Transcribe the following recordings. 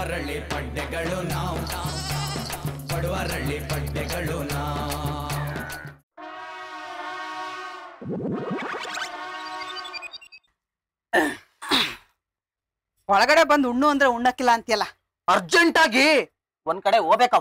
ಬಡವರಳ್ಳಿ ಪಡ್ಡೆಗಳು ನಾವು ಬಡವರಳ್ಳಿ ಪಡ್ಡೆಗಳು ನಾವು ಒಳಗಡೆ ಬಂದು ಉಣ್ಣು ಅಂದ್ರೆ ಉಣ್ಣಕ್ಕಿಲ್ಲ ಅಂತೀಯಲ್ಲ ಅರ್ಜೆಂಟ್ ಆಗಿ ಒಂದ್ ಕಡೆ ಹೋಗ್ಬೇಕವ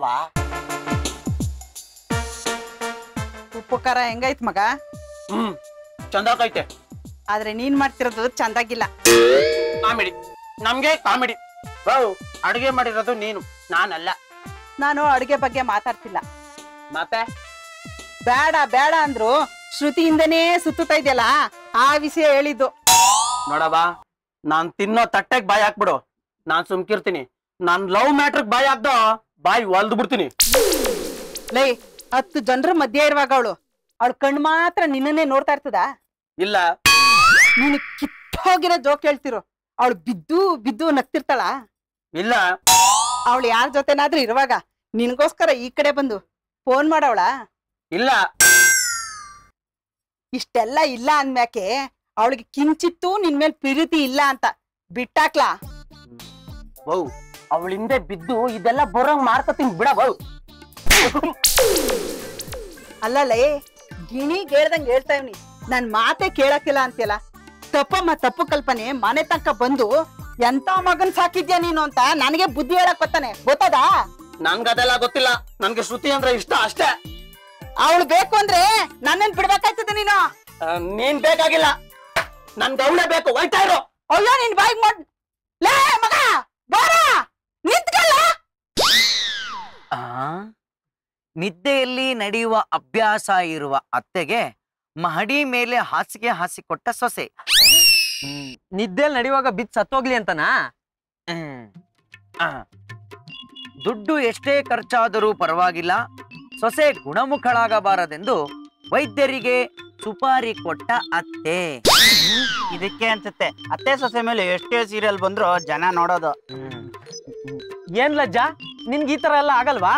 ಉಪ್ಪು ಖಾರ ಹೆಂಗೈತ್ ಮಗ ಹ್ಮ್ ಚಂದಾಕೈತೆ ಆದ್ರೆ ನೀನ್ ಮಾಡ್ತಿರೋದು ಚಂದಾಗಿಲ್ಲ ಕಾಮಿಡಿ ನಮ್ಗೆ ಕಾಮಿಡಿ ಬಾವು ಅಡುಗೆ ಮಾಡಿರೋದು ನೀನು ನಾನಲ್ಲ ನಾನು ಅಡುಗೆ ಬಗ್ಗೆ ಮಾತಾಡ್ತಿಲ್ಲ ಮತ್ತೆ ಬೇಡ ಬೇಡ ಅಂದ್ರು ಶ್ರುತಿಯಿಂದನೇ ಸುತ್ತುತ್ತಾ ಇದೆಯಲ್ಲ ಆ ವಿಷಯ ಹೇಳಿದ್ದು ನೋಡವಾ ನಾನ್ ತಿನ್ನೋ ತಟ್ಟೆಗ್ ಬಾಯಿ ಹಾಕ್ಬಿಡು ನಾನ್ ಸುಮ್ಕಿರ್ತೀನಿ ನಾನ್ ಲವ್ ಮ್ಯಾಟ್ರಿಗ್ ಬಾಯಿ ಹಾಕ್ದೋ ಬಾಯಿ ಒಲ್ದು ಬಿಡ್ತೀನಿ ಲೇ ಹತ್ತು ಜನರ ಮಧ್ಯೆ ಇರುವಾಗ ಅವಳು ಅವಳು ಕಣ್ಣು ಮಾತ್ರ ನಿನ್ನನ್ನೇ ನೋಡ್ತಾ ಇರ್ತದ ಇಲ್ಲ ನೀನು ಕಿತ್ತೋಗಿರೋ ಜೋಕ್ ಹೇಳ್ತಿರು ಅವಳು ಬಿದ್ದು ಬಿದ್ದು ನಗ್ತಿರ್ತಾಳ ಇಲ್ಲ ಅವಳು ಯಾರ ಜೊತೆನಾದ್ರೂ ಇರುವಾಗ ನಿನ್ಗೋಸ್ಕರ ಈ ಕಡೆ ಬಂದು ಫೋನ್ ಮಾಡವಳ ಇಲ್ಲ ಇಷ್ಟೆಲ್ಲ ಇಲ್ಲ ಅಂದ್ಮ್ಯಾಕೆ ಅವಳಿಗೆ ಕಿಂಚಿತ್ತೂ ನಿನ್ ಮೇಲೆ ಪ್ರೀತಿ ಇಲ್ಲ ಅಂತ ಬಿಟ್ಟಾಕ್ಲಾ ಬೌ ಅವಳ ಹಿಂದೆ ಬಿದ್ದು ಇದೆಲ್ಲ ಬರೋಂಗ್ ಮಾಡ್ಕೊತೀನಿ ಬಿಡ ಬೌ ಅಲ್ಲಲೇ ಗಿಣಿ ಹೇಳ್ದಂಗ್ ಹೇಳ್ತಾ ಇವ್ನಿ ನನ್ ಮಾತೆ ಕೇಳಕ್ಕಿಲ್ಲ ಅಂತೀಯಲ್ಲ ತಪ್ಪಮ್ಮ ತಪ್ಪು ಕಲ್ಪನೆ ಮನೆ ತನಕ ಬಂದು ಎಂತ ಮಗನ್ ಸಾಕಿದ್ಯಾ ನೀನು ಅಂತ ನನಗೆ ಬುದ್ಧಿ ಹೇಳಕ್ ಬರ್ತಾನೆ ಗೊತ್ತದಾ ನನ್ಗ ಅದೆಲ್ಲ ಗೊತ್ತಿಲ್ಲ ನನ್ಗೆ ಶ್ರುತಿ ಅಂದ್ರೆ ಇಷ್ಟ ಅಷ್ಟೇ ಅವಳು ಬೇಕು ಅಂದ್ರೆ ನನ್ನನ್ ಬಿಡ್ಬೇಕಾಯ್ತದೆ ನೀನು ಆ, ನೀನ್ ಬೇಕಾಗಿಲ್ಲ ನನ್ಗೆ ಅವಳೇ ಬೇಕು ಹೋಯ್ತಾ ಇರು ಅಯ್ಯೋ ನಿನ್ ಬಾಯಿಗೆ ಮಾಡ್ ಲೇ ಮಗ ಬಾರ ನಿಂತ್ಕಲ್ಲ ಆ ನಿದ್ದೆಯಲ್ಲಿ ನಡೆಯುವ ಅಭ್ಯಾಸ ಇರುವ ಅತ್ತೆಗೆ ಮಹಡಿ ಮೇಲೆ ಹಾಸಿಗೆ ಹಾಸಿಕೊಟ್ಟ ಸೊಸೆ ನಿದ್ದೆಲ್ ನಡೆಯುವಾಗ ಬಿದ್ದು ಸತ್ತೋಗ್ಲಿ ಅಂತನಾ ಹ್ಮ್. ಆ. ದುಡ್ಡು ಎಷ್ಟೇ ಖರ್ಚಾದರೂ ಪರವಾಗಿಲ್ಲ ಸೊಸೆ ಗುಣಮುಖಳಾಗಬಾರದೆಂದು ವೈದ್ಯರಿಗೆ ಸುಪಾರಿ ಕೊಟ್ಟ ಅತ್ತೆ ಇದಕ್ಕೆ ಅನ್ಸುತ್ತೆ ಅತ್ತೆ ಸೊಸೆ ಮೇಲೆ ಎಷ್ಟೇ ಸೀರಿಯಲ್ ಬಂದ್ರು ಜನ ನೋಡೋದು ಏನ್ ಲಜ್ಜಾ ನಿನ್ಗೆ ಈ ತರ ಎಲ್ಲ ಆಗಲ್ವಾ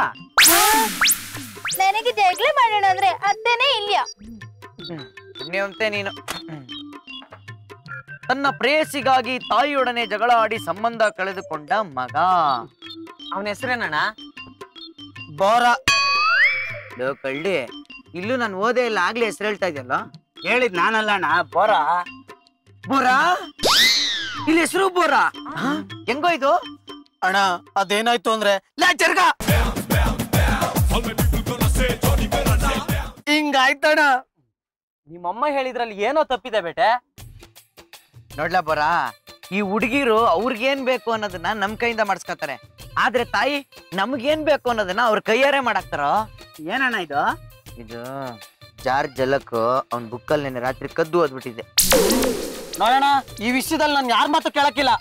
ನನಗೆ ಜಗಳ ಮಾಡೋಣ ಅಂದ್ರೆ ಅತ್ತೇನೆ ಇಲ್ಲ ಪುಣ್ಯವಂತೆ ನೀನು ಹ್ಮ್. ತನ್ನ ಪ್ರೇಯಸಿಗಾಗಿ ತಾಯಿಯೊಡನೆ ಜಗಳ ಆಡಿ ಸಂಬಂಧ ಕಳೆದುಕೊಂಡ ಮಗ ಅವನ ಹೆಸರೇನಣ್ಣ ಬೋರ ಲೋ ಕಳ್ಳಿ ಇಲ್ಲೂ ನಾನು ಓದೇ ಇಲ್ಲ ಆಗ್ಲೇ ಹೆಸರು ಹೇಳ್ತಾ ಇದೆಯಲ್ಲ ಹೇಳಿದ್ ನಾನಲ್ಲ ಅಣ್ಣ ಬೋರ ಬೋರಾ ಇಲ್ಲಿ ಹೆಸರು ಬೋರಾ ಹೆಂಗೋ ಇದು ಅಣ್ಣ ಅದೇನಾಯ್ತು ಅಂದ್ರೆ ಲೇ ಜರ್ಗ ಹಿಂಗಾಯ್ತಣ್ಣ ನಿಮ್ಮಮ್ಮ ಹೇಳಿದ್ರಲ್ಲಿ ಏನೋ ತಪ್ಪಿದೆ ಬೇಟೆ ನೋಡ್ಲಾ ಬೋರಾ ಈ ಹುಡುಗಿರು ಅವ್ರಿಗೇನ್ ಬೇಕು ಅನ್ನೋದನ್ನ ನಮ್ ಕೈಯಿಂದ ಮಾಡಿಸ್ಕೊತಾರೆ ಆದ್ರೆ ತಾಯಿ ನಮ್ಗೇನ್ ಬೇಕು ಅನ್ನೋದನ್ನ ಅವ್ರ ಕೈಯಾರೆ ಮಾಡಾಕ್ತಾರೋ ಏನಣ್ಣ ಇದು ಇದು ಜಾರ್ ಜಲಕ್ ಅವ್ನ್ ಬುಕ್ಕಲ್ಲಿ ನೆನ್ನೆ ರಾತ್ರಿ ಕದ್ದು ಓದ್ಬಿಟ್ಟಿದೆ ನೋಡೋಣ ಈ ವಿಷಯದಲ್ಲಿ ನಾನು ಯಾರ ಮಾತು ಕೇಳಕ್ಕಿಲ್ಲ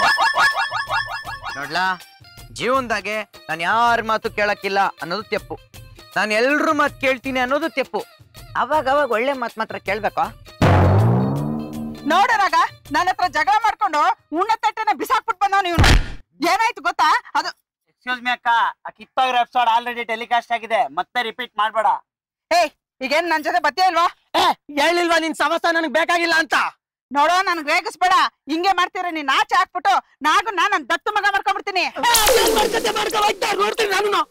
ನೋಡ್ಲಾ ಜೀವನದಾಗೆ ನಾನು ಯಾರ ಮಾತು ಕೇಳಕ್ಕಿಲ್ಲ ಅನ್ನೋದು ತೆಪ್ಪು ನಾನು ಎಲ್ರ ಮಾತು ಕೇಳ್ತೀನಿ ಅನ್ನೋದು ತೆಪ್ಪು ಅವಾಗ ಅವಾಗ ಒಳ್ಳೆ ಮಾತು ಮಾತ್ರ ಕೇಳ್ಬೇಕಾ ನೋಡೋರಾಗ ನನ್ನ ಹತ್ರ ಜಗಳ ಮಾಡ್ಕೊಂಡು ಉಣ್ಣ ತಟ್ಟೆನ ಬಿಸಾಕ್ಬಿಟ್ ಬಂದವ್ ನೀವು ಏನಾಯ್ತು ಗೊತ್ತಾ ಅದು ಎಕ್ಸ್ಕ್ಯೂಸ್ ಮಿ ಅಕ್ಕ ಆ ಕಿತ್ತೋಗಿರೋ ಎಪಿಸೋಡ್ ಆಲ್ರೆಡಿ ಟೆಲಿಕಾಸ್ಟ್ ಆಗಿದೆ ಮತ್ತೆ ರಿಪೀಟ್ ಮಾಡ್ಬೇಡ ಏಯ್ ಈಗೇನ್ ನನ್ ಜೊತೆ ಬತ್ತಿಯ ಇಲ್ವಾ ಏ ಹೇಳಿಲ್ವಾ ನಿನ್ ಸಮಸ್ಯೆ ನನಗೆ ಬೇಕಾಗಿಲ್ಲ ಅಂತ ನೋಡೋ ನನ್ಗ್ ರೇಗಿಸ್ಬೇಡ ಹಿಂಗೆ ಮಾಡ್ತೀರ ನೀನ್ ಆಚೆ ಹಾಕ್ಬಿಟ್ಟು ನಾಗು ನಾನ್ ನನ್ ದತ್ತು ಮಗ ಮಾಡ್ಕೊಂಡ್ಬಿಡ್ತೀನಿ ನೋಡ್ತೀನಿ ನಾನು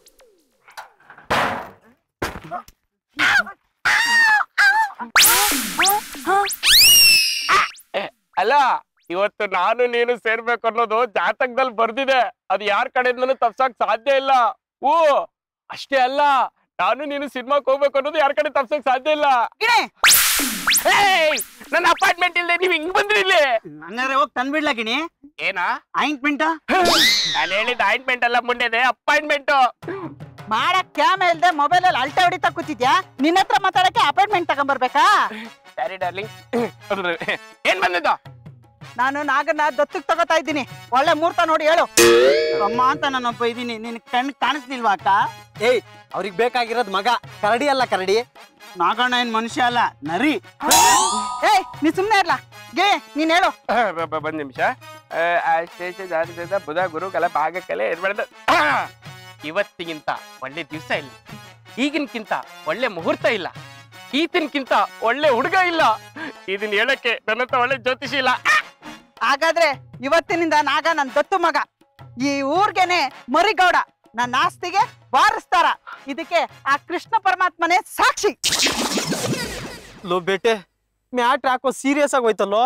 ಅಲ್ಲ ಇವತ್ತು ನಾನು ನೀನು ಸೇರ್ಬೇಕು ಅನ್ನೋದು ಜಾತಕದಲ್ಲಿ ಬರ್ದಿದೆ ಅದು ಯಾರ ಕಡೆಯಿಂದನೂ ತಪ್ಸಕ್ ಸಾಧ್ಯ ಇಲ್ಲ ಓ ಅಷ್ಟೇ ಅಲ್ಲ ನಾನು ನೀನು ಸಿನಿಮಾಕ್ ಹೋಗ್ಬೇಕು ಅನ್ನೋದು ಯಾರ ಕಡೆ ತಪ್ಸಕ್ ಸಾಧ್ಯ ಇಲ್ಲ ಗಿಣಿ ಏಯ್ ನನ್ನ ಅಪಾರ್ಟ್ಮೆಂಟ್ ಇಲ್ಲದೆ ನೀವ್ ಹಿಂಗ್ ಬಂದ್ರಿ ಇಲ್ಲಿ ಹಂಗಾದ್ರೆ ಹೋಗಿ ತಂದ್ಬಿಡ್ಲಾ ಗಿಣಿ ಏನಾ ಆಯಿಂಟ್ಮೆಂಟ್ ನಾನು ಹೇಳಿದ ಅಪಾಯಿಂಟ್ಮೆಂಟ್ ಅಲ್ಲ ಮುಂಡೆದೆ ಅಪಾಯಿಂಟ್ಮೆಂಟ್ ಮಾಡಕ್ ಕ್ಯಾಮ ಇಲ್ದೆ ಮೊಬೈಲ್ ಅಲ್ಲಿ ಅಲ್ಟ ಹೊಡಿತಾ ಕೂತಿದ್ಯಾ ನಿನ್ನ ಹತ್ರ ಮಾತಾಡಕ್ಕೆ ಅಪಾಯಿಂಟ್ಮೆಂಟ್ ತಗೊಂಡ್ಬರ್ಬೇಕಾ ಸರಿ ಡಾರ್ಲಿಂಗ್ ಏನ್ ಬಂದಿದ್ದು ನಾನು ನಾಗನ್ನ ದತ್ತಕ್ ತಗೋತಾ ಇದ್ದೀನಿ ಒಳ್ಳೆ ಮುಹೂರ್ತ ನೋಡಿ ಹೇಳು ಅಮ್ಮ ಅಂತ ನಾನೊಬ್ಬ ಇದೀನಿ ನಿನ್ ಕಣ್ ಕಾಣಿಸ್ಲಿಲ್ವಾ ಅಕ್ಕ ಏಯ್ ಅವ್ರಿಗೆ ಬೇಕಾಗಿರೋದ್ ಮಗ ಕರಡಿ ಅಲ್ಲ ಕರಡಿ ನಾಗಣ್ಣ ಏನ್ ಮನುಷ್ಯ ಅಲ್ಲ ನರಿ ಏಯ್ ನೀ ಸುಮ್ನೆ ಇರ್ಲಾ ಗೆ ನೀನ್ ಹೇಳು ಒಂದ್ ನಿಮಿಷ ಶೇಷ ಜಾತಕದಿಂದ ಬುಧ ಗುರು ಕಲ ಭಾಗಕಲೆ ಏರ್ಬಾರ್ದು ಇವತ್ತಿಗಿಂತ ಒಳ್ಳೆ ದಿವಸ ಇಲ್ಲ ಈಗಿನಕ್ಕಿಂತ ಒಳ್ಳೆ ಮುಹೂರ್ತ ಇಲ್ಲ ಈತನ್ಕಿಂತ ಒಳ್ಳೆ ಹುಡುಗ ಇಲ್ಲ ಇದನ್ನ ಹೇಳಕ್ಕೆ ನನ್ನ ಹತ್ರ ಒಳ್ಳೆ ಜ್ಯೋತಿಷಿ ಇಲ್ಲ ಹಾಗಾದ್ರೆ ಇವತ್ತಿನಿಂದ ನಾಗ ನನ್ ದತ್ತು ಮಗ ಈ ಊರ್ಗೆನೆ ಮರಿಗೌಡ ನನ್ನ ಆಸ್ತಿಗೆ ವಾರಿಸ್ತಾರ ಇದಕ್ಕೆ ಆ ಕೃಷ್ಣ ಪರಮಾತ್ಮನೇ ಸಾಕ್ಷಿ ಲೋ ಬೇಟೆ ಮ್ಯಾಟ್ ಹಾಕೋ ಸೀರಿಯಸ್ ಆಗಿ ಹೋಯ್ತಲ್ಲೋ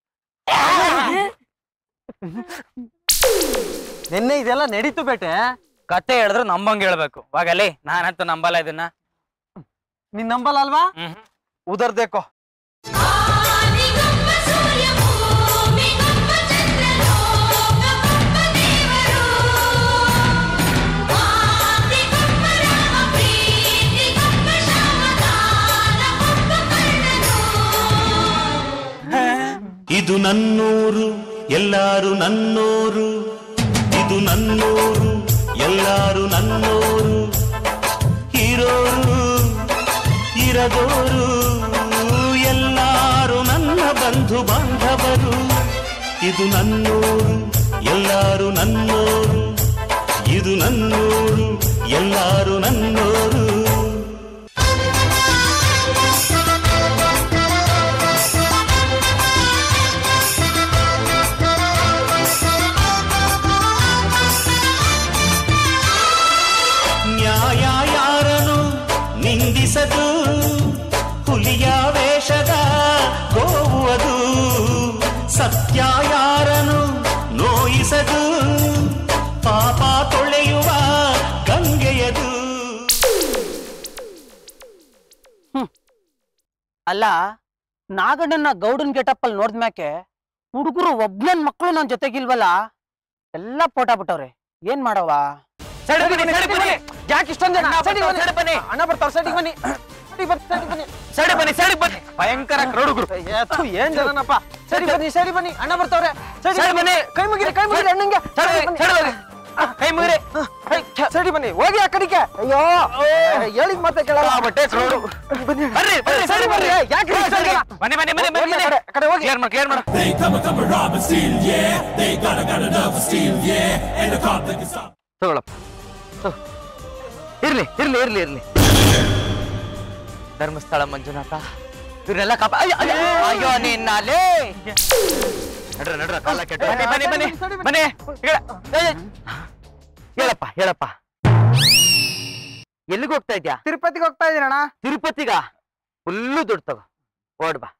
ನಿನ್ನೆ ಇದೆಲ್ಲ ನಡೀತು ಬೇಟೆ ಕತೆ ಹೇಳಿದ್ರು ನಂಬಂಗ್ ಹೇಳ್ಬೇಕು ಹೋಗಲಿ ನಾನಂತೂ ನಂಬಲ್ಲ ಇದನ್ನ ನೀನ್ ನಂಬಲ್ಲ ಅಲ್ವಾ ಹ್ಮ್ ಉದರ್ದೇಕೋ ಇದು ನನ್ನೂರು ಎಲ್ಲಾರು ನನ್ನೋರು ಇದು ನನ್ನೂರು ಎಲ್ಲಾರು ನನ್ನೋರು ಇರೋರು ಇರದೋರು ಎಲ್ಲಾರು ನನ್ನ ಬಂಧು ಬಾಂಧವರು ಇದು ನನ್ನೂರು ಎಲ್ಲಾರು ನನ್ನೋರು ಇದು ನನ್ನೂರು ಎಲ್ಲಾರು ನನ್ನೋರು ನ್ಯಾಯ ಯಾರನು ನಿಂದಿಸದು ಹುಲಿಯ ವೇಷದ ಗೋವು ಅದು ಸತ್ಯ ಯಾರನು ನೋಯಿಸದು ಪಾಪ ತೊಳೆಯುವ ಗಂಗೆಯದು ಅಲ್ಲ ನಾಗಣ್ಣನ ಗೌಡನ್ ಗೆಟಪ್ಪಲ್ಲಿ ನೋಡಿದ್ಮ್ಯಾಕೆ ಹುಡುಗರು ಒಬ್ನನ್ ಮಕ್ಕಳು ನನ್ ಜೊತೆಗಿಲ್ವಲ್ಲ ಎಲ್ಲ ಪೋಟ ಬಿಟ್ಟವ್ರೆ ಏನ್ ಮಾಡವ ಯಾಕೆ ಇಷ್ಟೊಂದ್ ಜನ ಸೈಡಿಗ್ ಬನ್ನಿ. ಅಣ್ಣ ಬರ್ತಾವ ಸೈಡಿಗೆ ಬನ್ನಿ ಸೈಡಿಗ್ ಬನ್ನಿ, ಸೈಡಿಗ್ ಬನ್ನಿ ಸೈಡ್ ಬನ್ನಿ ಸೈಡ್ ಬನ್ನಿ ಭಯಂಕರ ಕ್ರೌಡ್ಗಳು ಏ, ಥು, ಏನ್ ಜನನಪ್ಪ ಸರಿ ಬನ್ನಿ ಸರಿ ಬನ್ನಿ ಅಣ್ಣ ಬರ್ತಾವ್ರೆ ಸರಿ ಸರಿ ಬನ್ನಿ. ಕೈ ಮುಗಿರಿ ಕೈ ಮುಗಿರಿ ಅಣ್ಣಂಗೆ ಸರಿ ಸರಿ ಬನ್ನಿ, ಸರಿ ಬನ್ನಿ. ಕೈ ಮುಗಿರಿ ಸರಿ ಬನ್ನಿ ಹೋಗಿ ಆ ಕಡೆಗೆ ಅಯ್ಯೋ ಹೇಳಿದ್ ಮತ್ತೆ ಕೇಳಲ್ಲ ಬಟ್ಟೆ ಕ್ರೌಡು ಬನ್ನಿ ಬರ್ರಿ ಬರ್ರಿ ಸರಿ ಬರ್ರಿ ಯಾಕೆ ಈ ಸೈಡ್ಗೆ? ಬನ್ನಿ ಬನ್ನಿ ಬನ್ನಿ ಬನ್ನಿ ಹೋಗಿ ಆ ಕಡೆ, ಆ ಕಡೆ ಹೋಗಿ ಕ್ಲಿಯರ್ ಮಾಡಿ ಕ್ಲಿಯರ್ ಮಾಡಿ They come come rob and steal, yeah. They gotta gotta love and steal, yeah. And the cop they can stop. ತಗೊಳಪ್ಪ ತಗೋ. ಇರ್ಲಿ ಇರ್ಲಿ ಇರ್ಲಿ ಇರ್ಲಿ ಧರ್ಮಸ್ಥಳ ಮಂಜುನಾಥ ಇವ್ರನ್ನೆಲ್ಲ ಕಾಪ ಅಯ್ಯೋ, ಅಯ್ಯೋ, ಅಯ್ಯೋ ನಿನ್ನಲೇ ನಡ್ರ ನಡ್ರ ಕಾಲ ಕೆಟ್ಟ ಬನ್ನಿ ಬನ್ನಿ ಬನ್ನಿ ಬನ್ನಿ ಹೇಳ ಹೇಳಪ್ಪ ಹೇಳಪ್ಪ ಎಲ್ಲಿಗೆ ಹೋಗ್ತಾ ಇದ್ಯಾ ತಿರುಪತಿಗೆ ಹೋಗ್ತಾ ಇದೀನಣ್ಣ ತಿರುಪತಿಗ ಫುಲ್ಲು ದುಡ್ಡು ತಗೋ ಓಡ್ ಬಾ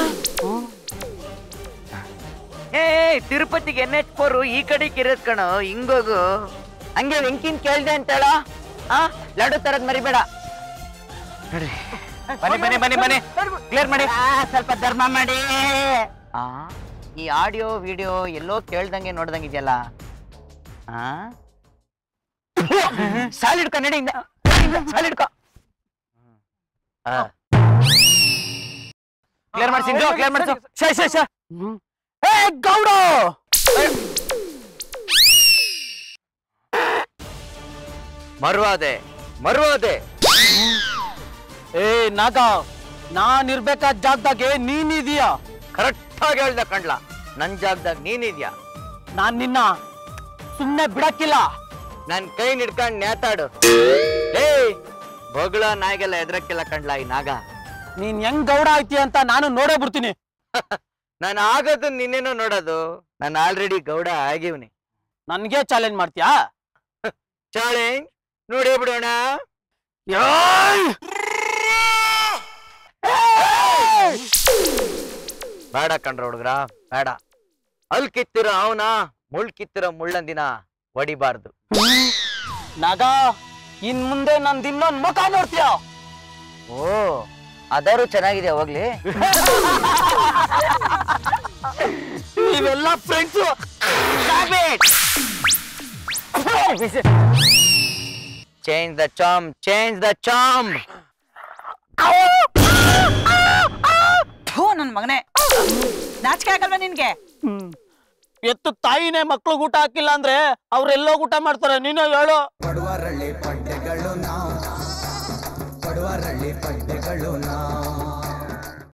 ಏ ತಿರುಪತಿಗೆ ಎನ್ ಎಚ್ ಫೋರ್ ಈ ಕಡೆಗೆ ಇರೋದ್ ಕಣೋ ಹಿಂಗೋಗು ಹಂಗೆ ವೆಂಕಿನ್ ಕೇಳ್ದೆ ಅಂತ ಹೇಳೋ ಆ ಲಡ್ಡು ತರದ್ ಮರಿಬೇಡ ನಡ್ರಿ. ಬನ್ನಿ ಬನ್ನಿ ಬನ್ನಿ ಬನ್ನಿ ಕ್ಲಿಯರ್ ಮಾಡಿ ಆ, ಸ್ವಲ್ಪ ಧರ್ಮ ಮಾಡಿ ಆ ಈ ಆಡಿಯೋ ವಿಡಿಯೋ ಎಲ್ಲೋ ಕೇಳ್ದಂಗೆ ನೋಡ್ದಂಗೆ ಇದೆಯಲ್ಲ ಆ ಸಾಲ್ ಹಿಡ್ಕೊ ನಡಿಯಿಂದ ಸಾಲ್ ಹಿಡ್ಕೊ ಆ. ಕ್ಲಿಯರ್ ಮಾಡಿ ಸಿಂಧು ಕ್ಲಿಯರ್ ಮಾಡಿ ಶೈ ಶೈ ಶೈ ಏ ಗೌಡ ಮರುವಾದೆ ಮರುವಾದೆ ಏ ನಾಗ ನಾನ್ ಇರ್ಬೇಕಾದ ಜಾಗದಾಗೆ ನೀನಿದೀಯ ಕರೆಕ್ಟ್ ಆಗಿ ಹೇಳ್ದ ಕಣ್ಲ ನನ್ ಜಾಗದಾಗ ನೀನಿದ್ಯಾ ನಾನ್ ನಿನ್ನ ಸುಮ್ನೆ ಬಿಡಕ್ಕಿಲ್ಲ ನನ್ ಕೈ ಹಿಡ್ಕೊಂಡ್ ನೇತಾಡು ಏ ಬೊಗಳ ನಾಯಿಗೆಲ್ಲ ಎದ್ರಕ್ಕಿಲ್ಲ ಕಣ್ಲ ಈ ನಾಗ ನೀನ್ ಹೆಂಗ್ ಗೌಡ ಐತಿ ಅಂತ ನಾನು ನೋಡೇ ಬಿಡ್ತೀನಿ ನಾನು ಆಗೋದು ನಿನ್ನೇನೋ ನೋಡೋದು ನಾನು ಆಲ್ರೆಡಿ ಗೌಡ ಆಗಿವ್ನಿ ನನ್ಗೆ ಚಾಲೆಂಜ್ ಮಾಡ್ತೀಯಾ ಚಾಲೆಂಜ್ ನೋಡಿ ಬಿಡೋಣ ಬೇಡ ಕಣ್ರ ಹುಡುಗ್ರ ಬೇಡ ಅಲ್ ಕಿತ್ತಿರೋ ಅವನ ಮುಳ್ ಕಿತ್ತಿರೋ ಮುಳ್ಳಂದಿನ ಹೊಡಿಬಾರ್ದು ನಾಗ ಇನ್ ಮುಂದೆ ನಂದ್ ಇನ್ನೊಂದ್ ಮುಖ ನೋಡ್ತೀಯ ಓ ಅದಾರು ಚೆನ್ನಾಗಿದೆ ಹೋಗ್ಲಿ ನೀವೆಲ್ಲ friends change the charm change the charm ಥೂ ನನ್ ಮಗನೇ ನಾಚಿಕೆ ಆಗಲ್ವಾ ನಿನ್ಗೆ ಎತ್ತು ತಾಯಿನೇ ಮಕ್ಳಿಗೆ ಊಟ ಹಾಕಿಲ್ಲ ಅಂದ್ರೆ ಅವ್ರೆಲ್ಲೋ ಊಟ ಮಾಡ್ತಾರೆ ನೀನು ಹೇಳು ಪಡುವರಳ್ಳಿ ಪಡ್ಡೆಗಳು ನಾವು ಪಡುವರಳ್ಳಿ ಪಡ್ಡೆಗಳು ನಾವು